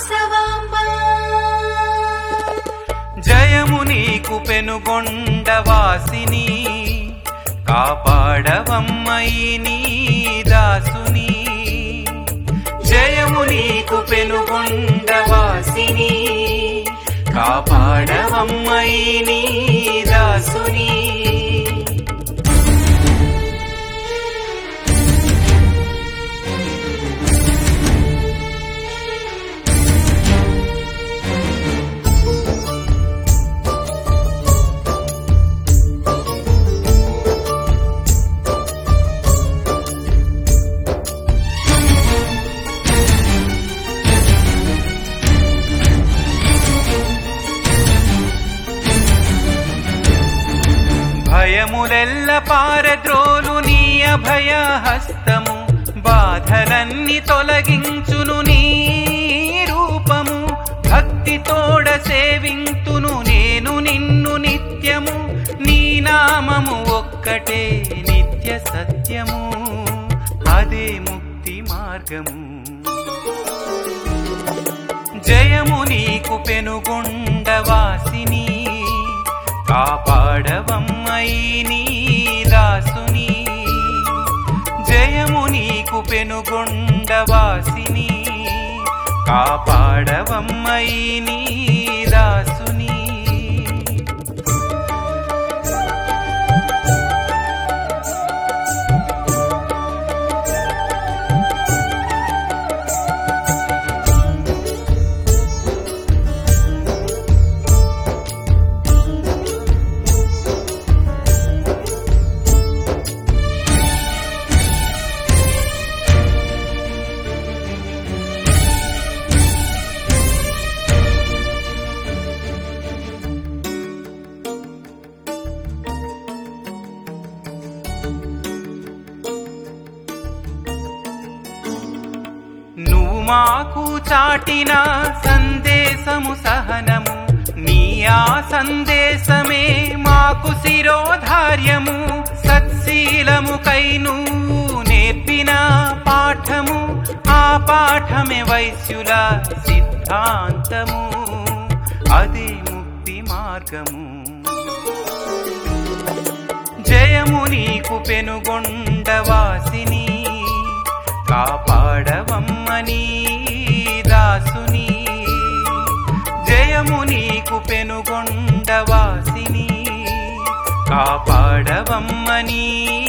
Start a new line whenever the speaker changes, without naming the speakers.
వాసవాంబా
జయము నీకు పెనుగొండవాసిని కాపాడవమ్మయి నీ దాసుని జయము నీకు పెనుగొండవాసిని కాపాడవమ్మయి నీ దాసుని భయములెల్ల పారద్రోలు నీ అభయ హస్తము బాధలన్నీ తొలగించును నీ రూపము భక్తి తోడ సేవింతును నేను నిన్ను నిత్యము నీ నామము ఒక్కటే నిత్య సత్యము అదే ముక్తి మార్గము జయము నీకు పెనుగొండవాసిని కాపాడవమ్మయి నీ దాసుని జయము నీకు పెనుగొండవాసిని కాపాడవమ్మయి నీ దాసుని నువ్వు మాకు చాటిన సందేశము సహనము నీ ఆ సందేశమే మాకు శిరోధార్యము సత్శీలముకై నువ్వు నేర్పిన పాఠము ఆ పాఠమే వైశ్యుల సిద్ధాంతము అదే ముక్తి మార్గము జయము నీకు పెనుగొండవాసిని కాపాడవమ్మని దాసుని జయము నీకు పెనుగొండవాసిని కాపాడవమ్మని